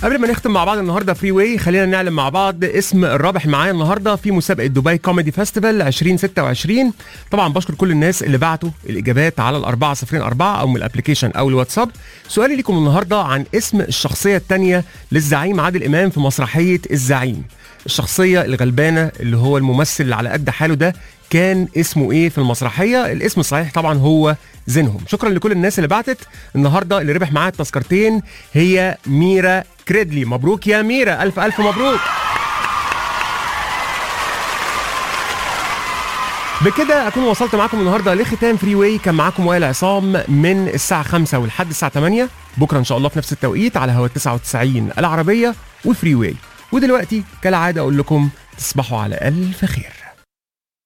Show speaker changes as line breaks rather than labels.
قبل ما نختم مع بعض النهارده فري واي خلينا نعلم مع بعض اسم الرابح معايا النهارده في مسابقه دبي كوميدي فيستيفال 2026 طبعا بشكر كل الناس اللي بعتوا الاجابات على الأربعة صفرين أربعة او من الابلكيشن او الواتساب سؤالي لكم النهارده عن اسم الشخصيه الثانيه للزعيم عادل امام في مسرحيه الزعيم الشخصيه الغلبانه اللي هو الممثل اللي على قد حاله ده كان اسمه ايه في المسرحيه الاسم الصحيح طبعا هو زينهم شكرا لكل الناس اللي بعتت النهارده اللي ربح معاها التذكرتين هي ميرا كريدلي مبروك يا ميرا الف الف مبروك بكده اكون وصلت معاكم النهارده لختام فري واي كان معاكم وائل عصام من الساعه 5 ولحد الساعه 8 بكره ان شاء الله في نفس التوقيت على هوا 99 العربيه وفري واي ودلوقتي كالعاده اقول لكم تصبحوا على الف خير